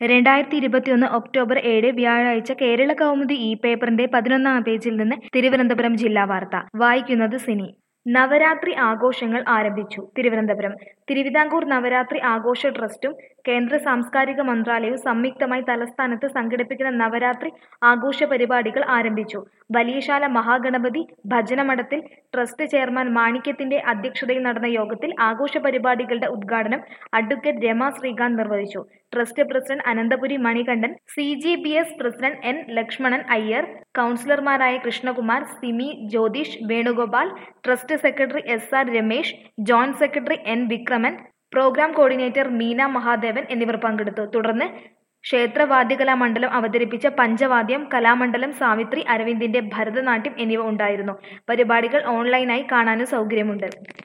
രണ്ടായിരത്തി ഇരുപത്തിയൊന്ന് ഒക്ടോബർ ഏഴ് വ്യാഴാഴ്ച കേരള കൗമുദി ഇ പേപ്പറിന്റെ പതിനൊന്നാം പേജിൽ നിന്ന് തിരുവനന്തപുരം ജില്ലാ വാർത്ത വായിക്കുന്നത് സിനി നവരാത്രി ആഘോഷങ്ങൾ ആരംഭിച്ചു തിരുവനന്തപുരം തിരുവിതാംകൂർ നവരാത്രി ആഘോഷ ട്രസ്റ്റും കേന്ദ്ര സാംസ്കാരിക മന്ത്രാലയവും സംയുക്തമായി തലസ്ഥാനത്ത് സംഘടിപ്പിക്കുന്ന നവരാത്രി ആഘോഷ പരിപാടികൾ ആരംഭിച്ചു വലിയശാല മഹാഗണപതി ഭജനമഠത്തിൽ ട്രസ്റ്റ് ചെയർമാൻ മാണിക്യത്തിന്റെ അധ്യക്ഷതയിൽ നടന്ന യോഗത്തിൽ ആഘോഷ പരിപാടികളുടെ ഉദ്ഘാടനം അഡ്വക്കേറ്റ് രമ ശ്രീകാന്ത് നിർവഹിച്ചു trust president Ananthapuri Manikandan C G B S president N Lakshmanan Iyer കൗൺസിലർമാരായ Krishnakumar Simi Jyothish Venugopal trust secretary S R Ramesh joint secretary N Vikraman programme coordinator Meena Mahadevan എന്നിവർ പങ്കെടുത്തു തുടർന്ന് ക്ഷേത്രവാദ്യകലാ മണ്ഡലം അവതരിപ്പിച്ച പഞ്ചവാദ്യം കലാമണ്ഡലം സാവിത്രി അരവിന്ദിന്റെ ഭരതനാട്യം എന്നിവ ഉണ്ടായിരുന്നു പരിപാടികൾ ഓൺലൈനായി കാണാനും സൗകര്യമുണ്ട്